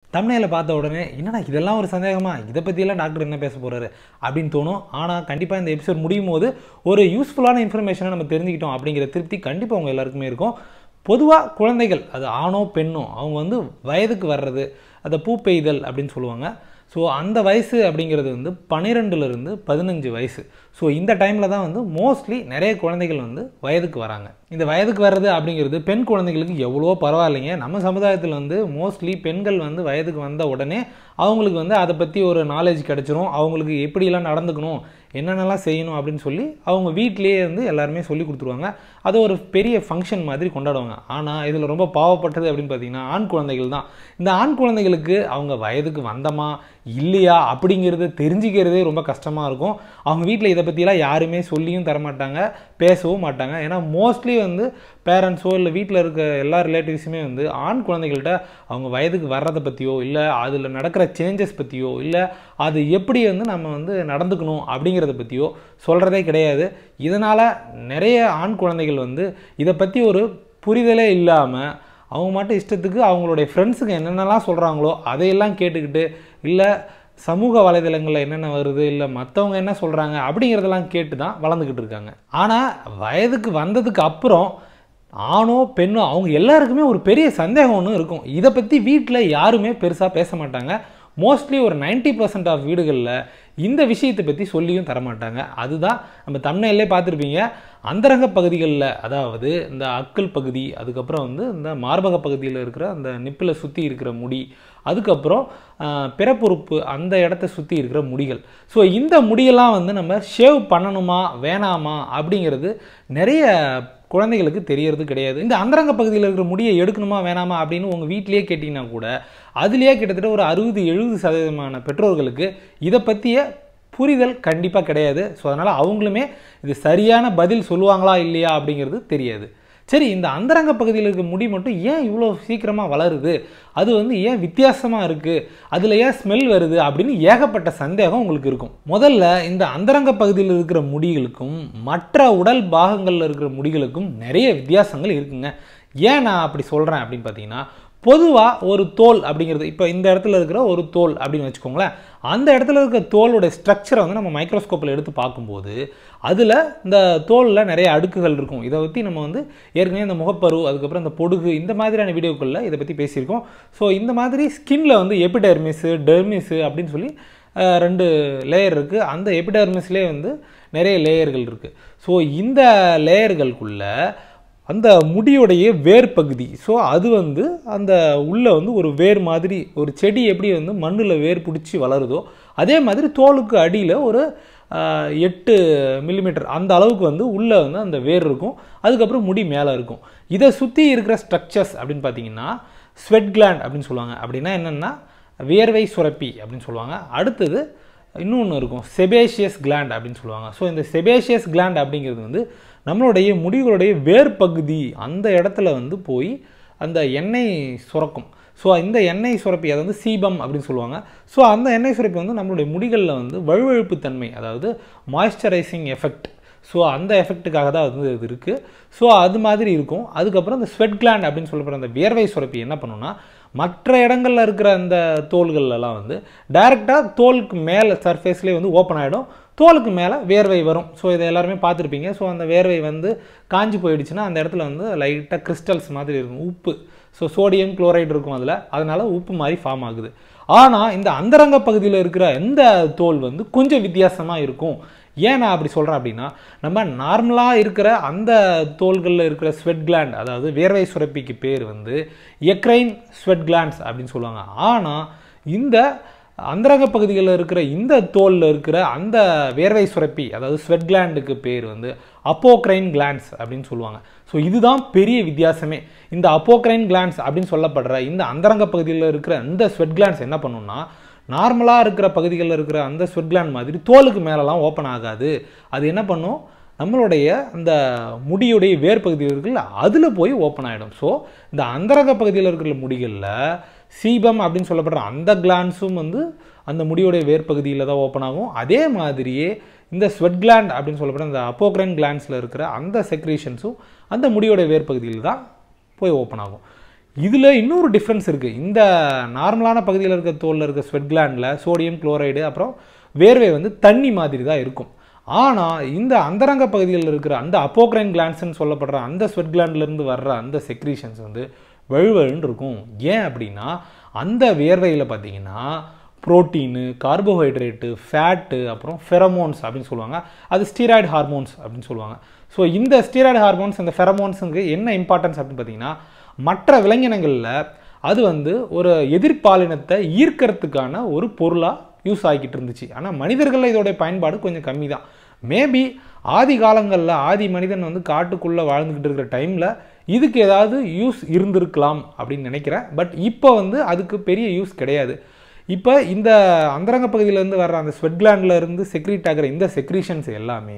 தமிழையில் பார்த்த உடனே என்னடா இதெல்லாம் ஒரு சந்தேகமா இதை பற்றியெல்லாம் டாக்டர் என்ன பேச போகிறாரு அப்படின்னு தோணும் ஆனால் கண்டிப்பாக இந்த எபிசோட் முடியும் போது ஒரு யூஸ்ஃபுல்லான இன்ஃபர்மேஷனை நம்ம தெரிஞ்சுக்கிட்டோம் அப்படிங்கிற திருப்தி கண்டிப்பாக உங்கள் எல்லாருக்குமே இருக்கும் பொதுவாக குழந்தைகள் அது ஆணோ பெண்ணோ அவங்க வந்து வயதுக்கு வர்றது அதை பூ பெய்தல் அப்படின்னு சொல்லுவாங்க ஸோ அந்த வயசு அப்படிங்கிறது வந்து பன்னிரெண்டுலேருந்து பதினஞ்சு வயசு ஸோ இந்த டைமில் தான் வந்து மோஸ்ட்லி நிறைய குழந்தைகள் வந்து வயதுக்கு வராங்க இந்த வயதுக்கு வர்றது அப்படிங்கிறது பெண் குழந்தைகளுக்கு எவ்வளோ பரவாயில்லைங்க நம்ம சமுதாயத்தில் வந்து மோஸ்ட்லி பெண்கள் வந்து வயதுக்கு வந்த உடனே அவங்களுக்கு வந்து அதை பற்றி ஒரு நாலேஜ் கிடச்சிரும் அவங்களுக்கு எப்படியெல்லாம் நடந்துக்கணும் என்னென்னலாம் செய்யணும் அப்படின்னு சொல்லி அவங்க வீட்டிலேயே வந்து எல்லாருமே சொல்லி கொடுத்துருவாங்க அது ஒரு பெரிய ஃபங்க்ஷன் மாதிரி கொண்டாடுவாங்க ஆனால் இதில் ரொம்ப பாவப்பட்டது அப்படின்னு பார்த்தீங்கன்னா ஆண் குழந்தைகள் தான் இந்த ஆண் குழந்தைகளுக்கு அவங்க வயதுக்கு வந்தமா இல்லையா அப்படிங்கிறது தெரிஞ்சுக்கிறதே ரொம்ப கஷ்டமாக இருக்கும் அவங்க வீட்டில் இதை பற்றிலாம் யாருமே சொல்லியும் தரமாட்டாங்க பேசவும் மாட்டாங்க ஏன்னா மோஸ்ட்லி வந்து பேரண்ட்ஸோ இல்லை வீட்டில் இருக்க எல்லா ரிலேட்டிவ்ஸுமே வந்து ஆண் குழந்தைகள்கிட்ட அவங்க வயதுக்கு வர்றதை பற்றியோ இல்லை அதில் நடக்கிற சேஞ்சஸ் பற்றியோ இல்லை அது எப்படி வந்து நம்ம வந்து நடந்துக்கணும் அப்படிங்கிறத பற்றியோ சொல்கிறதே கிடையாது இதனால் நிறைய ஆண் குழந்தைகள் வந்து இதை பற்றி ஒரு புரிதலே இல்லாமல் அவங்க மட்டும் இஷ்டத்துக்கு அவங்களுடைய ஃப்ரெண்ட்ஸுக்கு என்னென்னலாம் சொல்கிறாங்களோ அதையெல்லாம் கேட்டுக்கிட்டு இல்லை சமூக வலைதளங்களில் என்னென்ன வருது இல்லை மற்றவங்க என்ன சொல்கிறாங்க அப்படிங்கிறதெல்லாம் கேட்டு தான் வளர்ந்துக்கிட்டு இருக்காங்க ஆனால் வயதுக்கு வந்ததுக்கு அப்புறம் ஆணோ பெண்ணோ அவங்க எல்லாருக்குமே ஒரு பெரிய சந்தேகம் ஒன்று இருக்கும் இதை பற்றி வீட்டில் யாருமே பெருசாக பேச மாட்டாங்க மோஸ்ட்லி ஒரு நைன்ட்டி பர்சன்ட் ஆஃப் வீடுகளில் இந்த விஷயத்தை பற்றி சொல்லியும் தரமாட்டாங்க அதுதான் நம்ம தமிழ்நிலே பார்த்துருப்பீங்க அந்தரங்க பகுதிகளில் அதாவது இந்த அக்கல் பகுதி அதுக்கப்புறம் வந்து இந்த மார்பக பகுதியில் இருக்கிற அந்த நிப்பில் சுற்றி இருக்கிற முடி அதுக்கப்புறம் பிறப்புறுப்பு அந்த இடத்த சுற்றி இருக்கிற முடிகள் ஸோ இந்த முடியெல்லாம் வந்து நம்ம ஷேவ் பண்ணணுமா வேணாமா அப்படிங்கிறது நிறைய குழந்தைகளுக்கு தெரியறது கிடையாது இந்த அந்தரங்க பகுதியில் இருக்கிற முடியை எடுக்கணுமா வேணாமா அப்படின்னு உங்கள் வீட்டிலேயே கேட்டிங்கன்னா கூட அதுலேயே கிட்டத்தட்ட ஒரு அறுபது எழுபது சதவீதமான பெற்றோர்களுக்கு இதை பற்றிய புரிதல் கண்டிப்பாக கிடையாது ஸோ அதனால் அவங்களுமே இது சரியான பதில் சொல்லுவாங்களா இல்லையா அப்படிங்கிறது தெரியாது சரி இந்த அந்தரங்க பகுதியில் இருக்க முடி மட்டும் ஏன் இவ்வளோ சீக்கிரமாக வளருது அது வந்து ஏன் வித்தியாசமாக இருக்குது அதில் ஏன் ஸ்மெல் வருது அப்படின்னு ஏகப்பட்ட சந்தேகம் உங்களுக்கு இருக்கும் முதல்ல இந்த அந்தரங்க பகுதியில் இருக்கிற முடிகளுக்கும் மற்ற உடல் பாகங்களில் இருக்கிற முடிகளுக்கும் நிறைய வித்தியாசங்கள் இருக்குங்க ஏன் நான் அப்படி சொல்கிறேன் அப்படின்னு பார்த்தீங்கன்னா பொதுவாக ஒரு தோல் அப்படிங்கிறது இப்போ இந்த இடத்துல இருக்கிற ஒரு தோல் அப்படின்னு வச்சுக்கோங்களேன் அந்த இடத்துல இருக்கிற தோலோட ஸ்ட்ரக்சரை வந்து நம்ம மைக்ரோஸ்கோப்பில் எடுத்து பார்க்கும்போது அதில் இந்த தோலில் நிறைய அடுக்குகள் இருக்கும் இதை பற்றி நம்ம வந்து ஏற்கனவே இந்த முகப்பரு அதுக்கப்புறம் இந்த பொடுகு இந்த மாதிரியான வீடியோக்களில் இதை பற்றி பேசியிருக்கோம் ஸோ இந்த மாதிரி ஸ்கின்ல வந்து எபிடெர்மிஸு டெர்மிஸு அப்படின்னு சொல்லி ரெண்டு லேயர் இருக்குது அந்த எபிடெர்மிஸ்லேயே வந்து நிறைய லேயர்கள் இருக்குது ஸோ இந்த லேயர்களுக்குள்ளே அந்த முடியுடைய வேர் பகுதி ஸோ அது வந்து அந்த உள்ளே வந்து ஒரு வேர் மாதிரி ஒரு செடி எப்படி வந்து மண்ணில் வேர் பிடிச்சி வளருதோ அதே மாதிரி தோலுக்கு அடியில் ஒரு எட்டு மில்லிமீட்டர் அந்த அளவுக்கு வந்து உள்ளே வந்து அந்த வேர் இருக்கும் அதுக்கப்புறம் முடி மேலே இருக்கும் இதை சுற்றி இருக்கிற ஸ்ட்ரக்சர்ஸ் அப்படின்னு பார்த்தீங்கன்னா ஸ்வெட் கிளாண்ட் அப்படின்னு சொல்லுவாங்க அப்படின்னா என்னென்னா வியர்வை சுரப்பி அப்படின்னு சொல்லுவாங்க அடுத்தது இன்னொன்று இருக்கும் செபேஷியஸ் கிளாண்ட் அப்படின்னு சொல்லுவாங்க ஸோ இந்த செபேஷியஸ் கிளாண்ட் அப்படிங்கிறது வந்து நம்மளுடைய முடிகளுடைய வேர் பகுதி அந்த இடத்துல வந்து போய் அந்த எண்ணெய் சுரக்கும் ஸோ இந்த எண்ணெய் சுரப்பி அதை வந்து சீபம் அப்படின்னு சொல்லுவாங்க ஸோ அந்த எண்ணெய் சுரப்பி வந்து நம்மளுடைய முடிகளில் வந்து வழுவழுப்பு தன்மை அதாவது மாய்ஸ்சரைசிங் எஃபெக்ட் ஸோ அந்த எஃபெக்ட்டுக்காக தான் வந்து இது இருக்குது ஸோ அது மாதிரி இருக்கும் அதுக்கப்புறம் இந்த ஸ்வெட் கிளாண்ட் அப்படின்னு சொல்லப்படுற அந்த வியர்வை சுரப்பி என்ன பண்ணுன்னா மற்ற இடங்களில் இருக்கிற அந்த தோள்கள்லாம் வந்து டைரெக்டாக தோலுக்கு மேலே சர்ஃபேஸ்லேயே வந்து ஓப்பன் ஆகிடும் தோலுக்கு மேலே வேர்வை வரும் ஸோ இதை எல்லாருமே பார்த்துருப்பீங்க ஸோ அந்த வேர்வை வந்து காஞ்சி போயிடுச்சுன்னா அந்த இடத்துல வந்து லைட்டாக கிறிஸ்டல்ஸ் மாதிரி இருக்கும் உப்பு ஸோ சோடியம் குளோரைடு இருக்கும் அதில் அதனால் உப்பு மாதிரி ஃபார்ம் ஆகுது ஆனால் இந்த அந்தரங்க பகுதியில் இருக்கிற இந்த தோல் வந்து கொஞ்சம் வித்தியாசமாக இருக்கும் ஏன் நான் அப்படி சொல்கிறேன் அப்படின்னா நம்ம நார்மலாக இருக்கிற அந்த தோள்களில் இருக்கிற ஸ்வெட் கிளாண்ட் அதாவது வேர்வை சுரப்பிக்கு பேர் வந்து எக்ரைன் ஸ்வெட் கிளாண்ட்ஸ் அப்படின்னு சொல்லுவாங்க ஆனால் இந்த அந்தரங்க பகுதிகளில் இருக்கிற இந்த தோலில் இருக்கிற அந்த வேர்வை சுரப்பி அதாவது ஸ்வெட் கிளாண்டுக்கு பேர் வந்து அப்போக்ரைன் கிளாண்ட்ஸ் அப்படின்னு சொல்லுவாங்க ஸோ இதுதான் பெரிய வித்தியாசமே இந்த அப்போக்ரைன் கிளாண்ட்ஸ் அப்படின்னு சொல்லப்படுற இந்த அந்தரங்க பகுதியில் இருக்கிற இந்த ஸ்வெட் கிளாண்ட்ஸ் என்ன பண்ணுன்னா நார்மலாக இருக்கிற பகுதிகளில் இருக்கிற அந்த ஸ்வெட் கிளாண்ட் மாதிரி தோலுக்கு மேலெலாம் ஓப்பன் ஆகாது அது என்ன பண்ணும் நம்மளுடைய அந்த முடியுடைய வேர் பகுதி இருக்குல்ல அதில் போய் ஓப்பன் ஆகிடும் ஸோ இந்த அந்தரங்க பகுதியில் இருக்கிற முடிகளில் சீபம் அப்படின்னு சொல்லப்படுற அந்த கிளான்ஸும் வந்து அந்த முடியோடைய வேர் பகுதியில் தான் ஓப்பன் ஆகும் அதே மாதிரியே இந்த ஸ்வெட் கிளாண்ட் அப்படின்னு சொல்லப்படுற அந்த அப்போக்ரைன் கிளாண்ட்ஸில் இருக்கிற அந்த செக்ரீஷன்ஸும் அந்த முடியோட வேர் பகுதியில் தான் போய் ஓப்பன் ஆகும் இதில் இன்னொரு டிஃப்ரென்ஸ் இருக்குது இந்த நார்மலான பகுதியில் இருக்க தோலில் இருக்க ஸ்வெட் கிளாண்டில் சோடியம் குளோரைடு அப்புறம் வேர்வை வந்து தண்ணி மாதிரி தான் இருக்கும் ஆனால் இந்த அந்தரங்க பகுதியில் இருக்கிற அந்த அப்போக்ரைன் கிளான்ஸ்னு சொல்லப்படுற அந்த ஸ்வெட் கிளாண்ட்லேருந்து வர்ற அந்த செக்ரீஷன்ஸ் வந்து வழுவழுன்னு இருக்கும் ஏன் அப்படின்னா அந்த வேர்வையில் பார்த்தீங்கன்னா புரோட்டீனு கார்போஹைட்ரேட்டு ஃபேட்டு அப்புறம் ஃபெரமோன்ஸ் அப்படின்னு சொல்லுவாங்க அது ஸ்டீராய்டு ஹார்மோன்ஸ் அப்படின்னு சொல்லுவாங்க ஸோ இந்த ஸ்டீராய்டு ஹார்மோன்ஸ் இந்த ஃபெரமோன்ஸுக்கு என்ன இம்பார்ட்டன்ஸ் அப்படின்னு பார்த்தீங்கன்னா மற்ற விலங்கினங்களில் அது வந்து ஒரு எதிர்பாலினத்தை ஈர்க்கறதுக்கான ஒரு பொருளாக யூஸ் ஆகிக்கிட்டு இருந்துச்சு ஆனால் மனிதர்களில் இதோடைய பயன்பாடு கொஞ்சம் கம்மி தான் மேபி ஆதி காலங்களில் ஆதி மனிதன் வந்து காட்டுக்குள்ளே வாழ்ந்துக்கிட்டு இருக்கிற டைமில் இதுக்கு ஏதாவது யூஸ் இருந்திருக்கலாம் அப்படின்னு நினைக்கிறேன் பட் இப்போ வந்து அதுக்கு பெரிய யூஸ் கிடையாது இப்போ இந்த அந்தரங்க பகுதியிலேருந்து வர்ற அந்த ஸ்வெட் கிளாண்டில் இருந்து செக்ரீட் ஆகிற இந்த செக்ரீஷன்ஸ் எல்லாமே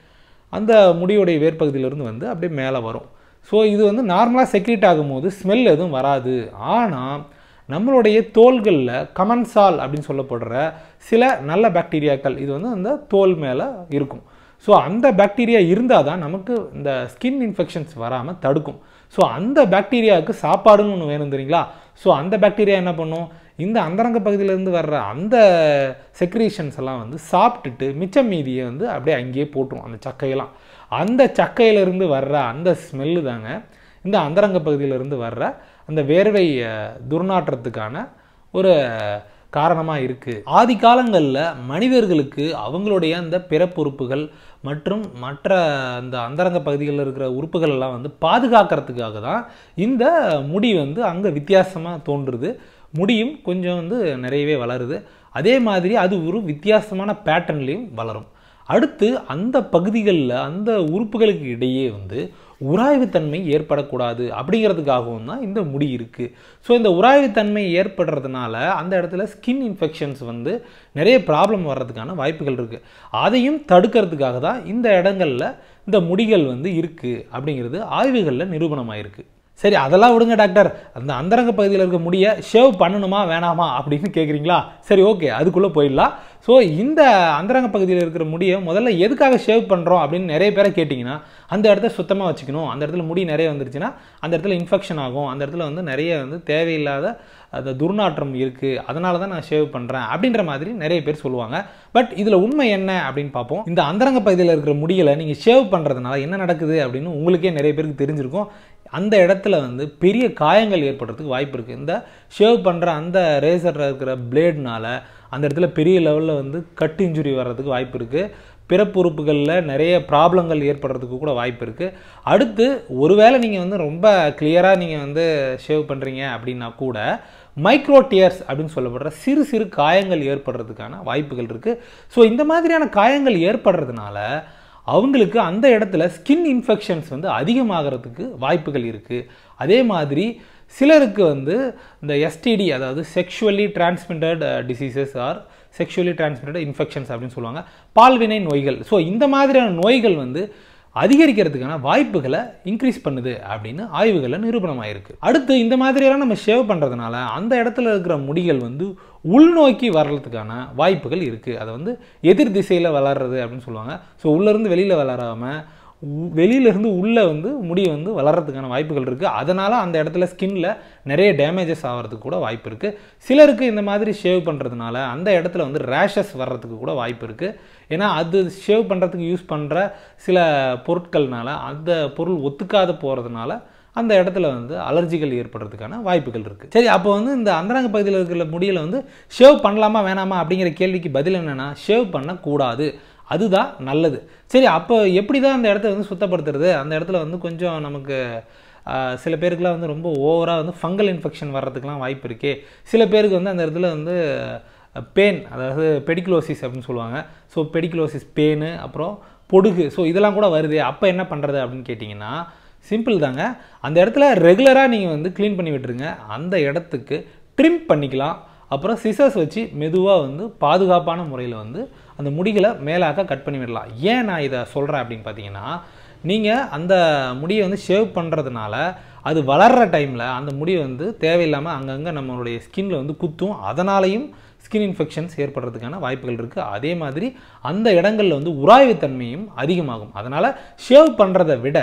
அந்த முடியுடைய வேர்ப்பகுதியிலேருந்து வந்து அப்படியே மேலே வரும் ஸோ இது வந்து நார்மலாக செக்ரீட் ஆகும்போது ஸ்மெல் எதுவும் வராது ஆனால் நம்மளுடைய தோள்களில் கமன்சால் அப்படின்னு சொல்லப்படுற சில நல்ல பாக்டீரியாக்கள் இது வந்து அந்த தோல் மேலே இருக்கும் ஸோ அந்த பாக்டீரியா இருந்தால் தான் நமக்கு இந்த ஸ்கின் இன்ஃபெக்ஷன்ஸ் வராமல் தடுக்கும் ஸோ அந்த பாக்டீரியாவுக்கு சாப்பாடுன்னு ஒன்று வேணும் தெரியுங்களா ஸோ அந்த பாக்டீரியா என்ன பண்ணும் இந்த அந்தரங்க பகுதியிலேருந்து வர்ற அந்த செக்ரீஷன்ஸ் எல்லாம் வந்து சாப்பிட்டுட்டு மிச்சம் மீதியை வந்து அப்படியே அங்கேயே போட்டுரும் அந்த சக்கையெல்லாம் அந்த சக்கையிலிருந்து வர்ற அந்த ஸ்மெல்லு தாங்க இந்த அந்தரங்க பகுதியிலிருந்து வர்ற அந்த வேர்வை அஹ், துர்நாற்றத்துக்கான ஒரு காரணமாக இருக்குது ஆதி காலங்களில் மனிதர்களுக்கு அவங்களுடைய அந்த பிறப்புறுப்புகள் மற்றும் மற்ற அந்த அந்தரங்க பகுதிகளில் இருக்கிற உறுப்புகள் எல்லாம் வந்து பாதுகாக்கிறதுக்காக தான் இந்த முடி வந்து அங்கே வித்தியாசமாக தோன்றுது முடியும் கொஞ்சம் வந்து நிறையவே வளருது அதே மாதிரி அது ஒரு வித்தியாசமான பேட்டர்ன்லேயும் வளரும் அடுத்து அந்த பகுதிகளில் அந்த உறுப்புகளுக்கு இடையே வந்து உராய்வுத்தன்மை ஏற்படக்கூடாது அப்படிங்கிறதுக்காகவும் தான் இந்த முடி இருக்குது ஸோ இந்த உராய்வுத்தன்மை ஏற்படுறதுனால அந்த இடத்துல ஸ்கின் இன்ஃபெக்ஷன்ஸ் வந்து நிறைய ப்ராப்ளம் வர்றதுக்கான வாய்ப்புகள் இருக்குது அதையும் தடுக்கிறதுக்காக தான் இந்த இடங்கள்ல இந்த முடிகள் வந்து இருக்குது அப்படிங்கிறது ஆய்வுகளில் நிரூபணமாயிருக்கு சரி அதெல்லாம் விடுங்க டாக்டர் அந்த அந்தரங்க பகுதியில் இருக்க முடிய ஷேவ் பண்ணணுமா வேணாமா அப்படின்னு கேட்குறீங்களா சரி ஓகே அதுக்குள்ளே போயிடலாம் ஸோ இந்த அந்தரங்க பகுதியில் இருக்கிற முடியை முதல்ல எதுக்காக ஷேவ் பண்ணுறோம் அப்படின்னு நிறைய பேரை கேட்டிங்கன்னா அந்த இடத்த சுத்தமாக வச்சுக்கணும் அந்த இடத்துல முடி நிறைய வந்துருச்சுன்னா அந்த இடத்துல இன்ஃபெக்ஷன் ஆகும் அந்த இடத்துல வந்து நிறைய வந்து தேவையில்லாத அந்த துர்நாற்றம் இருக்குது அதனால தான் நான் ஷேவ் பண்ணுறேன் அப்படின்ற மாதிரி நிறைய பேர் சொல்லுவாங்க பட் இதில் உண்மை என்ன அப்படின்னு பார்ப்போம் இந்த அந்தரங்க பகுதியில் இருக்கிற முடிகளை நீங்கள் ஷேவ் பண்ணுறதுனால என்ன நடக்குது அப்படின்னு உங்களுக்கே நிறைய பேருக்கு தெரிஞ்சிருக்கும் அந்த இடத்துல வந்து பெரிய காயங்கள் ஏற்படுறதுக்கு வாய்ப்பு இருக்குது இந்த ஷேவ் பண்ணுற அந்த ரேசரில் இருக்கிற பிளேட்னால அந்த இடத்துல பெரிய லெவலில் வந்து கட் இன்ஜுரி வர்றதுக்கு வாய்ப்பு இருக்குது பிறப்புறுப்புகளில் நிறைய ப்ராப்ளங்கள் ஏற்படுறதுக்கு கூட வாய்ப்பு இருக்குது அடுத்து ஒருவேளை நீங்கள் வந்து ரொம்ப கிளியராக நீங்கள் வந்து ஷேவ் பண்ணுறீங்க அப்படின்னா கூட மைக்ரோ டியர்ஸ் அப்படின்னு சொல்லப்படுற சிறு சிறு காயங்கள் ஏற்படுறதுக்கான வாய்ப்புகள் இருக்குது ஸோ இந்த மாதிரியான காயங்கள் ஏற்படுறதுனால அவங்களுக்கு அந்த இடத்துல ஸ்கின் இன்ஃபெக்ஷன்ஸ் வந்து அதிகமாகிறதுக்கு வாய்ப்புகள் இருக்குது அதே மாதிரி சிலருக்கு வந்து இந்த எஸ்டிடி அதாவது sexually transmitted diseases or sexually transmitted infections அப்படின்னு சொல்லுவாங்க பால்வினை நோய்கள் ஸோ இந்த மாதிரியான நோய்கள் வந்து அதிகரிக்கிறதுக்கான வாய்ப்புகளை இன்க்ரீஸ் பண்ணுது அப்படின்னு ஆய்வுகளில் நிரூபணமாயிருக்கு அடுத்து இந்த மாதிரியெல்லாம் நம்ம ஷேவ் பண்ணுறதுனால அந்த இடத்துல இருக்கிற முடிகள் வந்து உள்நோக்கி வர்றதுக்கான வாய்ப்புகள் இருக்குது அதை வந்து எதிர் திசையில் வளர்றது அப்படின்னு சொல்லுவாங்க ஸோ உள்ளேருந்து வெளியில் வளராமல் வெளியிலேருந்து உள்ளே வந்து முடி வந்து வளர்கிறதுக்கான வாய்ப்புகள் இருக்குது அதனால் அந்த இடத்துல ஸ்கின்ல நிறைய டேமேஜஸ் ஆகிறதுக்கு கூட வாய்ப்பு இருக்குது சிலருக்கு இந்த மாதிரி ஷேவ் பண்ணுறதுனால அந்த இடத்துல வந்து ரேஷஸ் வர்றதுக்கு கூட வாய்ப்பு இருக்குது ஏன்னா அது ஷேவ் பண்ணுறதுக்கு யூஸ் பண்ணுற சில பொருட்கள்னால அந்த பொருள் ஒத்துக்காத போகிறதுனால அந்த இடத்துல வந்து அலர்ஜிகள் ஏற்படுறதுக்கான வாய்ப்புகள் இருக்குது சரி அப்போ வந்து இந்த அந்தரங்க பகுதியில் இருக்கிற முடியல வந்து ஷேவ் பண்ணலாமா வேணாமா அப்படிங்கிற கேள்விக்கு பதில் என்னென்னா ஷேவ் பண்ணக்கூடாது அதுதான் நல்லது சரி அப்போ எப்படி தான் அந்த இடத்த வந்து சுத்தப்படுத்துறது அந்த இடத்துல வந்து கொஞ்சம் நமக்கு ஆஹ், சில பேருக்குலாம் வந்து ரொம்ப ஓவராக வந்து ஃபங்கல் இன்ஃபெக்ஷன் வர்றதுக்குலாம் வாய்ப்பு இருக்கே சில பேருக்கு வந்து அந்த இடத்துல வந்து பெயின் அதாவது பெடிகுலோசிஸ் அப்படின்னு சொல்லுவாங்க ஸோ பெடிகுலோசிஸ் பெயின் அப்புறம் பொடுகு ஸோ இதெல்லாம் கூட வருது அப்போ என்ன பண்ணுறது அப்படின்னு கேட்டிங்கன்னா சிம்பிள் தாங்க அந்த இடத்துல ரெகுலராக நீங்கள் வந்து க்ளீன் பண்ணி விட்டுருங்க அந்த இடத்துக்கு ட்ரிம் பண்ணிக்கலாம் அப்புறம் சிசர்ஸ் வச்சு மெதுவாக வந்து பாதுகாப்பான முறையில் வந்து அந்த முடிகளை மேலாக்க கட் பண்ணி விடலாம் ஏன் நான் இதை சொல்கிறேன் அப்படின்னு பார்த்தீங்கன்னா நீங்கள் அந்த முடியை வந்து ஷேவ் பண்ணுறதுனால அது வளர்கிற டைமில் அந்த முடி வந்து தேவையில்லாமல் அங்கங்கே நம்மளுடைய ஸ்கின்ல வந்து குத்தும் அதனாலையும் ஸ்கின் இன்ஃபெக்ஷன்ஸ் ஏற்படுறதுக்கான வாய்ப்புகள் இருக்குது அதே மாதிரி அந்த இடங்களில் வந்து உராய்வுத்தன்மையும் அதிகமாகும் அதனால் ஷேவ் பண்ணுறதை விட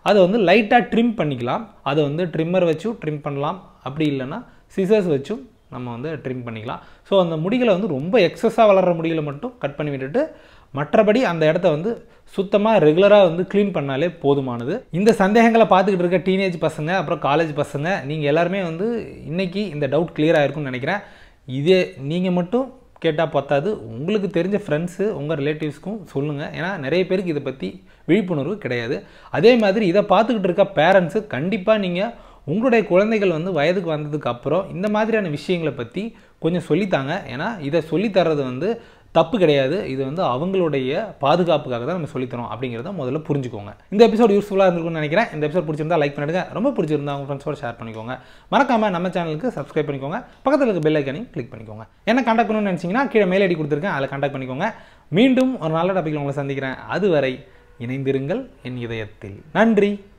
அதை வந்து லைட்டாக ட்ரிம் பண்ணிக்கலாம் அதை வந்து ட்ரிம்மர் வச்சும் ட்ரிம் பண்ணலாம் அப்படி இல்லைன்னா சிசர்ஸ் வச்சும் நம்ம வந்து ட்ரிம் பண்ணிக்கலாம் ஸோ அந்த முடிகளை வந்து ரொம்ப எக்ஸஸாக வளர்கிற முடிகளை மட்டும் கட் பண்ணி விட்டுட்டு மற்றபடி அந்த இடத்த வந்து சுத்தமாக ரெகுலராக வந்து க்ளீன் பண்ணாலே போதுமானது இந்த சந்தேகங்களை பார்த்துக்கிட்டு இருக்க டீனேஜ் பசங்க அப்புறம் காலேஜ் பசங்க நீங்கள் எல்லாருமே வந்து இன்னைக்கு இந்த டவுட் clear ஆயிருக்கும்னு நினைக்கிறேன் இதே நீங்கள் மட்டும் கேட்டால் பத்தாது உங்களுக்கு தெரிஞ்ச ஃப்ரெண்ட்ஸு உங்கள் ரிலேட்டிவ்ஸ்க்கும் சொல்லுங்கள் ஏன்னா நிறைய பேருக்கு இதை பற்றி விழிப்புணர்வு கிடையாது அதே மாதிரி இதை பார்த்துக்கிட்டு இருக்க பேரண்ட்ஸு கண்டிப்பாக நீங்கள் உங்களுடைய குழந்தைகள் வந்து வயதுக்கு வந்ததுக்கு அப்புறம் இந்த மாதிரியான விஷயங்களை பற்றி கொஞ்சம் சொல்லித்தாங்க ஏன்னா இதை சொல்லித்தர்றது வந்து தப்பு கிடையாது இது வந்து அவங்களுடைய பாதுகாப்புக்காக தான் நம்ம சொல்லித்தரோம் அப்படிங்கிறத முதல்ல புரிஞ்சுக்கோங்க இந்த எபிசோட் யூஸ்ஃபுல்லாக இருந்திருக்கும்னு நினைக்கிறேன் இந்த எபிசோட் பிடிச்சிருந்தா லைக் பண்ணிடுங்க ரொம்ப பிடிச்சிருந்தா உங்கள் ஃப்ரெண்ட்ஸோட ஷேர் பண்ணிக்கோங்க மறக்காம நம்ம சேனலுக்கு சப்ஸ்கிரைப் பண்ணிக்கோங்க பக்கத்தில் இருக்க பெல் ஐக்கனையும் கிளிக் பண்ணிக்கோங்க என்ன காண்டாக்ட் பண்ணணும்னு நினச்சிங்கன்னா கீழே மெயில் ஐடி கொடுத்துருக்கேன் அதில் காண்டாக்ட் பண்ணிக்கோங்க மீண்டும் ஒரு நல்ல டாப்பிக்கில் உங்களை சந்திக்கிறேன் அதுவரை இணைந்திருங்கள் என் இதயத்தில் நன்றி